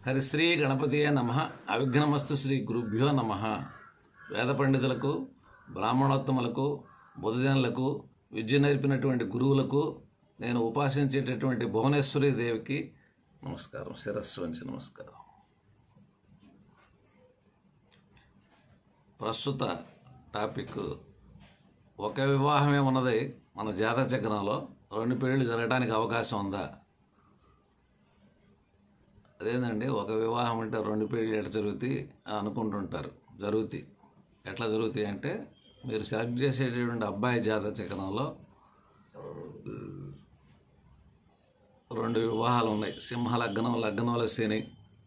హరిశ్రీ గణపతియే నమ అవిఘ్నమస్తు శ్రీ గురుభ్యో నమ వేద పండితులకు బ్రాహ్మణోత్తములకు బుధజనులకు విద్య నేర్పినటువంటి గురువులకు నేను ఉపాసించేటటువంటి భువనేశ్వరి దేవికి నమస్కారం శిరస్సు వంచి నమస్కారం ప్రస్తుత టాపిక్ ఒక వివాహమే ఉన్నది మన జాతక చక్రంలో రెండు పెళ్ళిళ్ళు జరగడానికి అవకాశం ఉందా అదేందండి ఒక వివాహం అంటే రెండు పెళ్ళి ఎట్లా జరుగుతాయి అని అనుకుంటుంటారు జరుగుతాయి ఎట్లా జరుగుతాయి అంటే మీరు సెలెక్ట్ చేసేటటువంటి అబ్బాయి జాతక చక్రంలో రెండు వివాహాలు ఉన్నాయి సింహ లగ్నం లగ్నంలో శని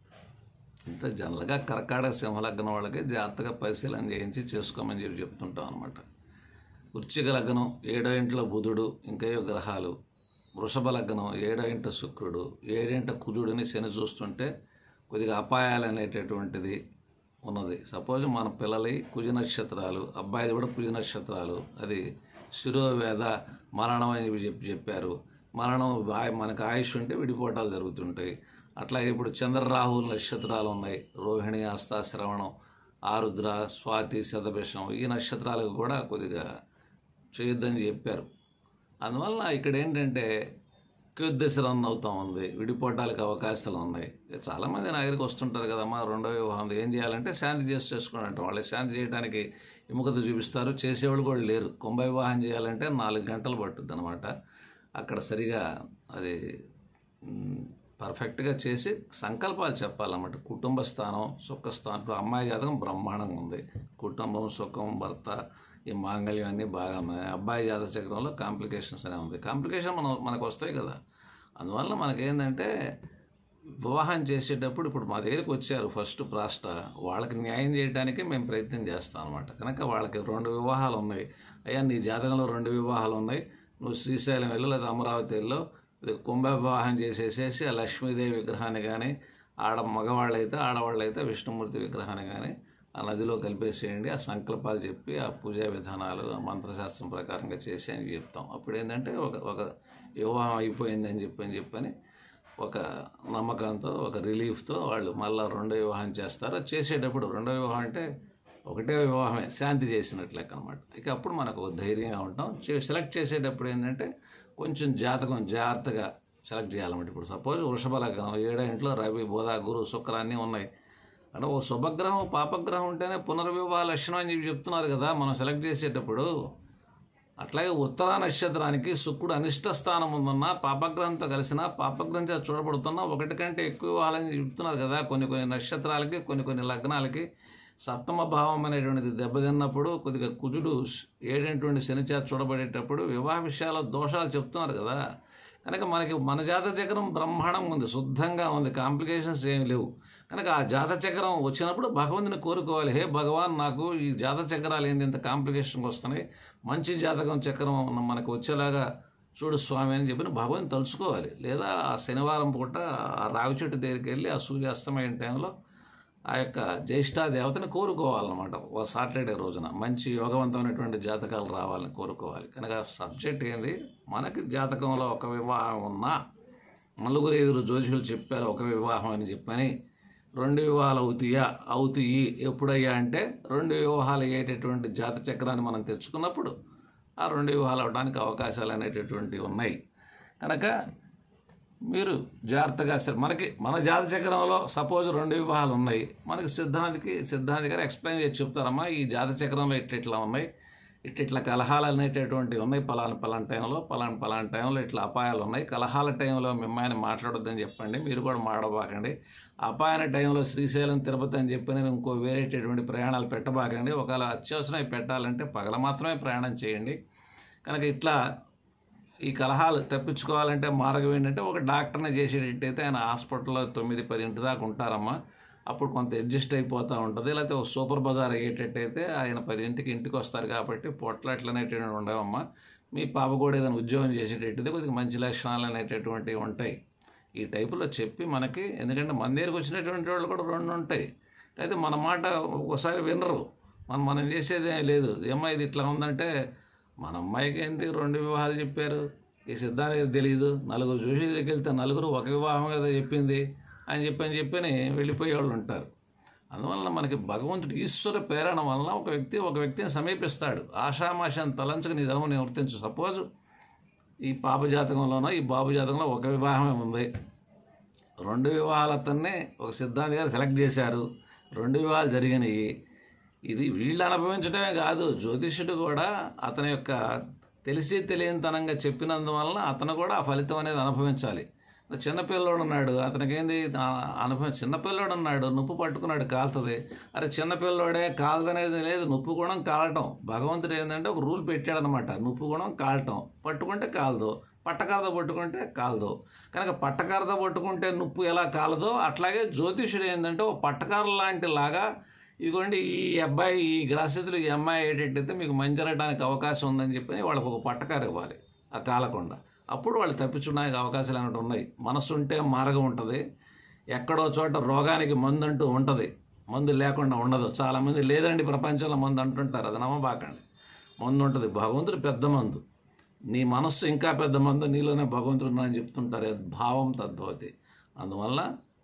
అంటే జనరల్గా కర్కాటక సింహ లగ్నం వాళ్ళకి జాగ్రత్తగా పరిశీలన చేయించి చేసుకోమని చెప్పి చెప్తుంటాం అనమాట వృశ్చిక లగ్నం ఏడో ఇంట్లో బుధుడు ఇంకేయో గ్రహాలు వృషభ లగ్నం ఏడో ఇంట శుక్రుడు ఏడింట కుజుడిని శని చూస్తుంటే కొద్దిగా అపాయాలు అనేటటువంటిది ఉన్నది సపోజ్ మన పిల్లలి కుజ నక్షత్రాలు అబ్బాయిది కూడా కుజ నక్షత్రాలు అది శిరోవేద మరణం అని చెప్పి చెప్పారు మరణం ఆయ- మనకు ఆయుష్ ఉంటే విడిపోవటాలు జరుగుతుంటాయి అట్లాగే ఇప్పుడు చంద్రరాహుల నక్షత్రాలు ఉన్నాయి రోహిణి హస్త శ్రవణం ఆరుద్ర స్వాతి శతభిషం ఈ నక్షత్రాలకు కూడా కొద్దిగా చేయొద్దని చెప్పారు అందువల్ల ఇక్కడ ఏంటంటే క్యుద్దశ రన్ అవుతా ఉంది విడిపోవటానికి అవకాశాలు ఉన్నాయి చాలామంది నా దగ్గరికి వస్తుంటారు కదమ్మా రెండో వివాహం ఏం చేయాలంటే శాంతి చేసి చేసుకోండి అంటారు వాళ్ళు శాంతి చేయడానికి విముఖత చూపిస్తారు చేసేవాళ్ళు కూడా లేరు కుంభ వివాహం చేయాలంటే నాలుగు గంటలు పట్టుద్ది అనమాట అక్కడ సరిగా అది మ్, పర్ఫెక్ట్గా చేసి సంకల్పాలు చెప్పాలన్నమాట కుటుంబ స్థానం సుఖ స్థానం ఇప్పుడు అమ్మాయి జాతకం బ్రహ్మాండంగా ఉంది కుటుంబం సుఖం భర్త ఈ మాంగళ్యం అన్నీ బాగా ఉన్నాయి అబ్బాయి జాతక చక్రంలో కాంప్లికేషన్స్ అనే ఉంది కాంప్లికేషన్ మనం మనకు వస్తాయి కదా అందువల్ల మనకేంటంటే వివాహం చేసేటప్పుడు ఇప్పుడు మా దగ్గరికి వచ్చారు ఫస్ట్ ప్రాష్ట వాళ్ళకి న్యాయం చేయడానికి మేము ప్రయత్నం చేస్తాం అనమాట కనుక వాళ్ళకి రెండు వివాహాలు ఉన్నాయి అయ్యా నీ జాతకంలో రెండు వివాహాలు ఉన్నాయి నువ్వు శ్రీశైలం వెళ్ళు లేదా అమరావతి వెళ్ళు ఇది కుంభ వివాహం చేసేసేసి ఆ లక్ష్మీదేవి విగ్రహాన్ని కానీ ఆడ మగవాళ్ళైతే ఆడవాళ్ళైతే విష్ణుమూర్తి విగ్రహాన్ని కానీ ఆ నదిలో కలిపేసేయండి ఆ సంకల్పాలు చెప్పి ఆ పూజా విధానాలు ఆ మంత్రశాస్త్రం ప్రకారంగా చేసి అని చెప్తాం అప్పుడు ఏంటంటే ఒక ఒక వివాహం అయిపోయింది అని చెప్పి అని చెప్పని ఒక నమ్మకంతో ఒక రిలీఫ్తో వాళ్ళు మళ్ళీ రెండో వివాహం చేస్తారు చేసేటప్పుడు రెండో వివాహం అంటే ఒకటే వివాహమే శాంతి చేసినట్లు లెక్క అనమాట ఇక అప్పుడు మనకు ధైర్యంగా ఉంటాం చే- సెలెక్ట్ చేసేటప్పుడు ఏంటంటే కొంచెం జాతకం జాగ్రత్తగా సెలెక్ట్ చేయాలన్నమాట ఇప్పుడు సపోజ్ వృషభ లగ్నం ఏడో ఇంట్లో రవి బోధ గురు శుక్ర అన్నీ ఉన్నాయి అంటే ఓ శుభగ్రహం పాపగ్రహం ఉంటేనే పునర్వివాహ లక్షణం అని చెప్పి చెప్తున్నారు కదా మనం సెలెక్ట్ చేసేటప్పుడు అట్లాగే ఉత్తర నక్షత్రానికి శుక్రుడు అనిష్ట స్థానం ఉందన్న పాపగ్రహంతో కలిసిన పాపగ్రహం చేత చూడబడుతున్నా ఒకటి కంటే ఎక్కువ వాళ్ళని చెప్తున్నారు కదా కొన్ని కొన్ని నక్షత్రాలకి కొన్ని కొన్ని లగ్నాలకి సప్తమ భావం అనేటువంటిది దెబ్బతిన్నప్పుడు కొద్దిగా కుజుడు ఏడేటువంటి శని చేత చూడబడేటప్పుడు వివాహ విషయాల్లో దోషాలు చెప్తున్నారు కదా కనుక మనకి మన జాతక చక్రం బ్రహ్మాండంగా ఉంది శుద్ధంగా ఉంది కాంప్లికేషన్స్ ఏమి లేవు కనుక ఆ జాతక చక్రం వచ్చినప్పుడు భగవంతుని కోరుకోవాలి హే భగవాన్ నాకు ఈ జాతక చక్రాలు ఏంది ఇంత కాంప్లికేషన్కి వస్తున్నాయి మంచి జాతకం చక్రం మనకు వచ్చేలాగా చూడు స్వామి అని చెప్పి భగవంతుని తలుచుకోవాలి లేదా ఆ శనివారం పూట ఆ రావి చెట్టు దగ్గరికి వెళ్ళి ఆ సూర్యాస్తమయం టైంలో ఆ యొక్క జ్యేష్ఠా దేవతని కోరుకోవాలన్నమాట ఓ సాటర్డే రోజున మంచి యోగవంతమైనటువంటి జాతకాలు రావాలని కోరుకోవాలి కనుక సబ్జెక్ట్ ఏంది మనకి జాతకంలో ఒక వివాహం ఉన్నా నలుగురు ఐదుగురు జ్యోతిషులు చెప్పారు ఒక వివాహం అని చెప్పని రెండు వివాహాలు అవుతాయా అవుతాయి ఎప్పుడయ్యా అంటే రెండు వివాహాలు అయ్యేటటువంటి జాత చక్రాన్ని మనం తెచ్చుకున్నప్పుడు ఆ రెండు వివాహాలు అవడానికి అవకాశాలు అనేటటువంటివి ఉన్నాయి కనుక మీరు జాగ్రత్తగా సరే మనకి మన జాత చక్రంలో సపోజ్ రెండు వివాహాలు ఉన్నాయి మనకి సిద్ధాంతికి సిద్ధాంతి గారు ఎక్స్ప్లెయిన్ చేసి చెప్తారమ్మా ఈ జాత చక్రంలో ఇట్లా ఇట్లా ఉన్నాయి ఇట్లా ఇట్లా కలహాలు అనేటటువంటివి ఉన్నాయి పలానా పలానా టైంలో పలానా పలానా టైంలో ఇట్లా అపాయాలు ఉన్నాయి కలహాల టైంలో మిమ్మల్ని మాట్లాడొద్దని చెప్పండి మీరు కూడా మాడబాకండి అపాయన టైంలో శ్రీశైలం తిరుపతి అని చెప్పి నేను ఇంకో వేరేటటువంటి ప్రయాణాలు పెట్టబాకండి ఒకవేళ అత్యవసరం అవి పెట్టాలంటే పగల మాత్రమే ప్రయాణం చేయండి కనుక ఇట్లా ఈ కలహాలు తప్పించుకోవాలంటే మార్గం ఏంటంటే ఒక డాక్టర్ని చేసేటట్టయితే ఆయన హాస్పిటల్లో తొమ్మిది పదింటి దాకా ఉంటారమ్మా అప్పుడు కొంత అడ్జస్ట్ అయిపోతూ ఉంటుంది లేకపోతే ఒక సూపర్ బజార్ అయ్యేటట్టయితే ఆయన పదింటికి ఇంటికి వస్తారు కాబట్టి పొట్లాట్లు అనేటువంటివి ఉండవమ్మా మీ పాప కూడా ఏదైనా ఉద్యోగం చేసేటట్టయితే కొద్దిగా మంచి లక్షణాలు అనేటటువంటివి ఉంటాయి ఈ టైపులో చెప్పి మనకి ఎందుకంటే మన దగ్గరికి వచ్చినటువంటి వాళ్ళు కూడా రెండు ఉంటాయి అయితే మన మాట ఒకసారి వినరు మనం మనం చేసేది ఏం లేదు ఏమ్మా ఇది ఇట్లా ఉందంటే మన అమ్మాయికి ఏంటి రెండు వివాహాలు చెప్పారు ఈ సిద్ధాంతం తెలియదు నలుగురు చూసి దగ్గరికి వెళ్తే నలుగురు ఒక వివాహం కదా చెప్పింది అని చెప్పి అని చెప్పని వెళ్ళిపోయే వాళ్ళు ఉంటారు అందువలన మనకి భగవంతుడు ఈశ్వర ప్రేరణ వలన ఒక వ్యక్తి ఒక వ్యక్తిని సమీపిస్తాడు ఆషామాషాన్ని తలంచుకు నీ ధర్మం నివర్తించు సపోజ్ ఈ పాప జాతకంలోనో ఈ బాబు జాతకంలో ఒక వివాహమే ఉంది రెండు వివాహాలతోనే ఒక సిద్ధాంతి గారు సెలెక్ట్ చేశారు రెండు వివాహాలు జరిగినాయి ఇది వీళ్ళు అనుభవించడమే కాదు జ్యోతిష్యుడు కూడా అతని యొక్క తెలిసి తెలియనితనంగా చెప్పినందువలన అతను కూడా ఆ ఫలితం అనేది అనుభవించాలి చిన్నపిల్లోడు ఉన్నాడు అతనికి ఏంది అనుభవం చిన్నపిల్లోడు ఉన్నాడు నొప్పు పట్టుకున్నాడు కాలుతుంది అరే చిన్నపిల్లోడే కాలదనేది లేదు నొప్పు గుణం కాలటం భగవంతుడు ఏంటంటే ఒక రూల్ పెట్టాడనమాట నొప్పు గుణం కాలటం పట్టుకుంటే కాలదు పట్టకరద పట్టుకుంటే కాలదు కనుక పట్టకరద పట్టుకుంటే నొప్పు ఎలా కాలదో అట్లాగే జ్యోతిషుడు ఏంటంటే ఒక పట్టకారు లాంటి లాగా ఇదిగోండి ఈ అబ్బాయి ఈ గ్రహస్థితులు ఈ అమ్మాయి అయ్యేటట్టయితే మీకు మంచి జరగడానికి అవకాశం ఉందని చెప్పి వాళ్ళకి ఒక పట్టకారు ఇవ్వాలి ఆ కాలకుండా అప్పుడు వాళ్ళు తప్పించుకోవడానికి అవకాశాలు అనేవి ఉన్నాయి మనసు ఉంటే మార్గం ఉంటుంది ఎక్కడో చోట రోగానికి మందు అంటూ ఉంటుంది మందు లేకుండా ఉండదు చాలామంది లేదండి ప్రపంచంలో మందు అంటుంటారు అది నమ్మబాకండి మందు ఉంటుంది భగవంతుడు పెద్ద మందు నీ మనస్సు ఇంకా పెద్ద మందు నీలోనే భగవంతుడు ఉన్నాడని చెప్తుంటారు భావం తద్భవతి అందువల్ల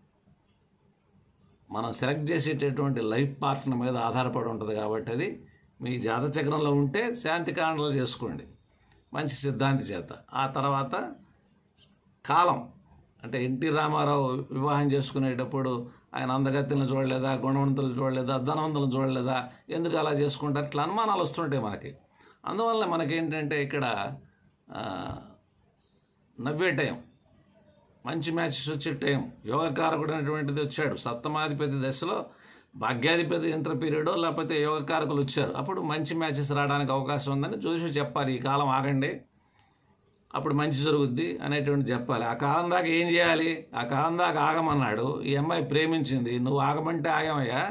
మనం సెలెక్ట్ చేసేటటువంటి లైఫ్ పార్ట్నర్ మీద ఆధారపడి ఉంటుంది కాబట్టి అది మీ జాత చక్రంలో ఉంటే శాంతి కాండలు చేసుకోండి మంచి సిద్ధాంతి చేత ఆ తర్వాత కాలం అంటే ఎన్టీ రామారావు వివాహం చేసుకునేటప్పుడు ఆయన అందగత్తులను చూడలేదా గుణవంతులు చూడలేదా ధనవంతులను చూడలేదా ఎందుకు అలా చేసుకుంటారు ఇట్లా అనుమానాలు వస్తుంటాయి మనకి అందువల్ల మనకేంటంటే ఇక్కడ నవ్వే టైం మంచి మ్యాచెస్ వచ్చే టైం యోగకారకుడు అనేటువంటిది వచ్చాడు సప్తమాధిపతి దశలో భాగ్యాధిపతి ఇంటర్ పీరియడ్ లేకపోతే యోగకారకులు వచ్చారు అప్పుడు మంచి మ్యాచెస్ రావడానికి అవకాశం ఉందని జ్యోతిషుడు చెప్పాలి ఈ కాలం ఆగండి అప్పుడు మంచి జరుగుద్ది అనేటువంటి చెప్పాలి ఆ కాలం దాకా ఏం చేయాలి ఆ కాలం దాకా ఆగమన్నాడు ఈ అమ్మాయి ప్రేమించింది నువ్వు ఆగమంటే ఆగమయ్యా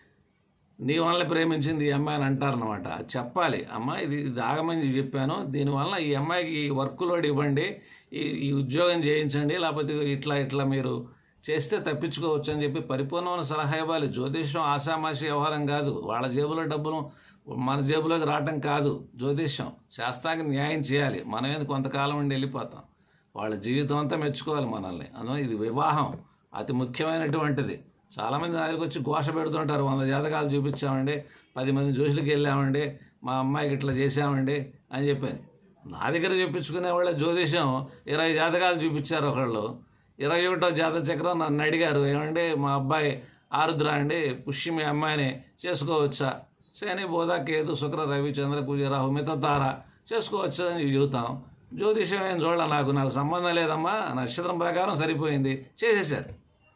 నీ వల్ల ప్రేమించింది ఈ అమ్మాయిని అంటారనమాట చెప్పాలి అమ్మ ఇది ఇది ఆగమని చెప్పాను దీనివల్ల ఈ అమ్మాయికి ఈ వర్క్ లోడ్ ఇవ్వండి ఈ ఈ ఉద్యోగం చేయించండి లేకపోతే ఇట్లా ఇట్లా మీరు చేస్తే తప్పించుకోవచ్చు అని చెప్పి పరిపూర్ణమైన సలహా ఇవ్వాలి జ్యోతిష్యం ఆషామాషి వ్యవహారం కాదు వాళ్ళ జేబులో డబ్బులు మన జేబులోకి రావటం కాదు జ్యోతిష్యం శాస్త్రానికి న్యాయం చేయాలి మనం ఏంది కొంతకాలం ఉండి వెళ్ళిపోతాం వాళ్ళ జీవితం అంతా మెచ్చుకోవాలి మనల్ని అందువల్ల ఇది వివాహం అతి ముఖ్యమైనటువంటిది చాలామంది నా దగ్గరికి వచ్చి ఘోష పెడుతుంటారు వంద జాతకాలు చూపించామండి పది మంది జోషులకి వెళ్ళామండి మా అమ్మాయికి ఇట్లా చేసామండి అని చెప్పాను నా దగ్గర చెప్పించుకునే వాళ్ళ జ్యోతిషం ఇరవై జాతకాలు చూపించారు ఒకళ్ళు ఇరవై ఒకటో జాతక చక్రం నన్ను అడిగారు ఏమండి మా అబ్బాయి ఆరుద్ర అండి పుష్య మీ అమ్మాయిని చేసుకోవచ్చా శని బోధ కేతు శుక్ర రవి చంద్ర కుజ రాహు మిత తార చేసుకోవచ్చా అని చెబుతాం జ్యోతిషం ఏం చూడాలి నాకు నాకు సంబంధం లేదమ్మా నక్షత్రం ప్రకారం సరిపోయింది చేసేసారు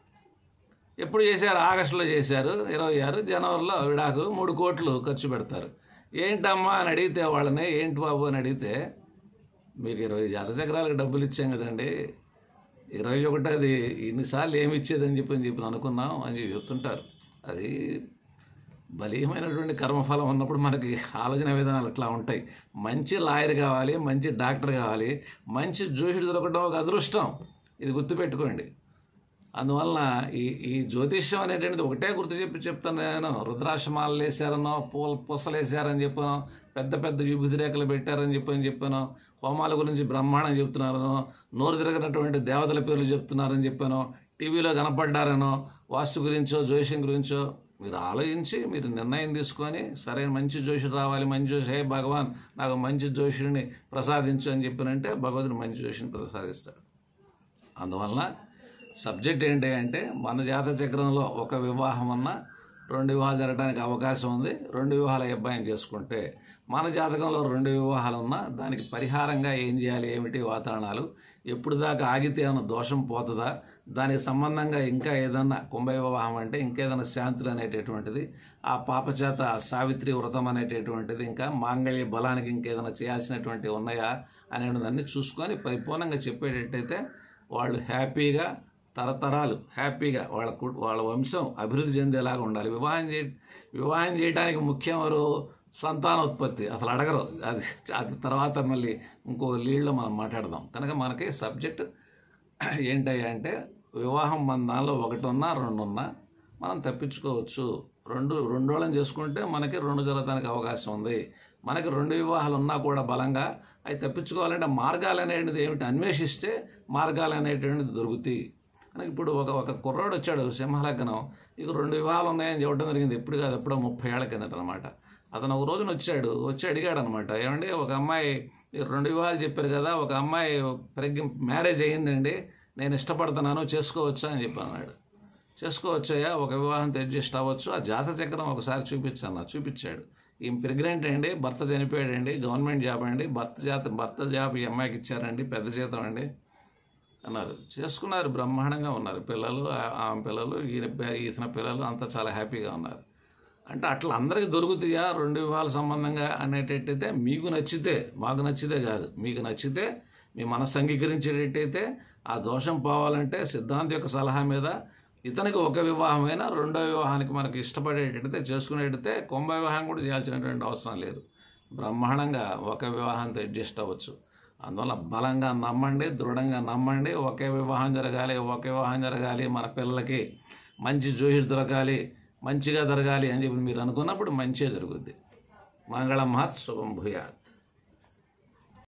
ఎప్పుడు చేశారు ఆగస్టులో చేశారు ఇరవై ఆరు జనవరిలో విడాకులు మూడు కోట్లు ఖర్చు పెడతారు ఏంటమ్మా అని అడిగితే వాళ్ళని ఏంటి బాబు అని అడిగితే మీకు ఇరవై జాత చక్రాలకు డబ్బులు ఇచ్చాం కదండి ఇరవై ఒకటది ఇన్నిసార్లు ఏమి ఇచ్చేదని చెప్పి అని చెప్పి అనుకున్నాం అని చెప్పి చెప్తుంటారు అది బలీయమైనటువంటి కర్మఫలం ఉన్నప్పుడు మనకి ఆలోచన విధానాలు అట్లా ఉంటాయి మంచి లాయర్ కావాలి మంచి డాక్టర్ కావాలి మంచి జోషుడు దొరకడం ఒక అదృష్టం ఇది గుర్తుపెట్టుకోండి అందువలన ఈ ఈ జ్యోతిష్యం అనేటువంటిది ఒకటే గుర్తు చెప్పి చెప్తాను నేను రుద్రాశ్రమాలు వేసారనో పూల పూసలు వేసారని చెప్పాను పెద్ద పెద్ద విభూతి రేఖలు పెట్టారని చెప్పని చెప్పాను హోమాల గురించి బ్రహ్మాండం చెప్తున్నారనో నోరు తిరగనటువంటి దేవతల పేర్లు చెప్తున్నారని చెప్పాను టీవీలో కనపడ్డారనో వాస్తు గురించో జ్యోతిష్యం గురించో మీరు ఆలోచించి మీరు నిర్ణయం తీసుకొని సరైన మంచి జోషుడు రావాలి మంచి జోషి హే భగవాన్ నాకు మంచి జోషుడిని ప్రసాదించు అని చెప్పినంటే భగవంతుడు మంచి జోషిని ప్రసాదిస్తాడు అందువలన సబ్జెక్ట్ ఏంటి అంటే మన జాత చక్రంలో ఒక వివాహం అన్న రెండు వివాహాలు జరగడానికి అవకాశం ఉంది రెండు వివాహాల అబ్బాయిని చేసుకుంటే మన జాతకంలో రెండు వివాహాలు ఉన్నా దానికి పరిహారంగా ఏం చేయాలి ఏమిటి వాతావరణాలు ఎప్పుడు దాకా ఆగితే ఏమైనా దోషం పోతుందా దానికి సంబంధంగా ఇంకా ఏదన్నా కుంభ వివాహం అంటే ఇంకేదైనా శాంతులు అనేటటువంటిది ఆ పాప చేత సావిత్రి వ్రతం అనేటటువంటిది ఇంకా మాంగళ్య బలానికి ఇంకేదైనా చేయాల్సినటువంటి ఉన్నాయా అనేదాన్ని చూసుకొని పరిపూర్ణంగా చెప్పేటట్టయితే వాళ్ళు హ్యాపీగా తరతరాలు హ్యాపీగా వాళ్ళ కు- వాళ్ళ వంశం అభివృద్ధి చెందేలాగా ఉండాలి వివాహం చే వివాహం చేయడానికి ముఖ్యం ఎవరు సంతానోత్పత్తి అసలు అడగరు అది అది తర్వాత మళ్ళీ ఇంకో లీడ్లో మనం మాట్లాడదాం కనుక మనకి సబ్జెక్ట్ ఏంటయ్యా అంటే వివాహం మన దానిలో ఒకటి ఉన్నా రెండు ఉన్నా మనం తప్పించుకోవచ్చు రెండు రెండు వాళ్ళని చేసుకుంటే మనకి రెండు జరగడానికి అవకాశం ఉంది మనకి రెండు వివాహాలు ఉన్నా కూడా బలంగా అవి తప్పించుకోవాలంటే మార్గాలు అనేటిది ఏమిటి అన్వేషిస్తే మార్గాలు అనేటువంటిది దొరుకుతాయి కానీ ఇప్పుడు ఒక ఒక కుర్రాడు వచ్చాడు సింహలగ్నం ఇక రెండు వివాహాలు ఉన్నాయని చెప్పడం జరిగింది ఇప్పుడు కాదు ఎప్పుడో ముప్పై ఏళ్ల కిందట అనమాట అతను ఒక రోజున వచ్చాడు వచ్చి అడిగాడు అనమాట ఏమండి ఒక అమ్మాయి మీరు రెండు వివాహాలు చెప్పారు కదా ఒక అమ్మాయి ప్రెగ్ మ్యారేజ్ అయ్యిందండి నేను ఇష్టపడుతున్నాను చేసుకోవచ్చా అని చెప్పి అన్నాడు చేసుకోవచ్చయ్యా ఒక వివాహంతో అడ్జస్ట్ అవ్వచ్చు ఆ జాత చక్రం ఒకసారి చూపించాను చూపించాడు ఈ ప్రెగ్నెంట్ అండి భర్త చనిపోయాడండి గవర్నమెంట్ జాబ్ అండి భర్త జాత భర్త జాబ్ ఈ అమ్మాయికి ఇచ్చారండి పెద్ద జీతం అండి అన్నారు చేసుకున్నారు బ్రహ్మాండంగా ఉన్నారు పిల్లలు ఆ- ఆమె పిల్లలు ఈయన పి- ఇతని పిల్లలు అంతా చాలా హ్యాపీగా ఉన్నారు అంటే అట్లా అందరికీ దొరుకుతాయా రెండు వివాహాల సంబంధంగా అనేటట్టయితే మీకు నచ్చితే మాకు నచ్చితే కాదు మీకు నచ్చితే మీ మనసు అంగీకరించేటట్టయితే ఆ దోషం పోవాలంటే సిద్ధాంత యొక్క సలహా మీద ఇతనికి ఒక వివాహమైన రెండో వివాహానికి మనకి ఇష్టపడేటట్టయితే చేసుకునేటైతే కుంభ వివాహం కూడా చేయాల్సినటువంటి అవసరం లేదు బ్రహ్మాండంగా ఒక వివాహంతో అడ్జస్ట్ అవ్వచ్చు అందువల్ల బలంగా నమ్మండి దృఢంగా నమ్మండి ఒకే వివాహం జరగాలి ఒకే వివాహం జరగాలి మన పిల్లలకి మంచి జోహిర్ దొరకాలి మంచిగా జరగాలి అని చెప్పి మీరు అనుకున్నప్పుడు మంచిగా జరుగుద్ది మంగళం మహత్ శుభం భూయాత్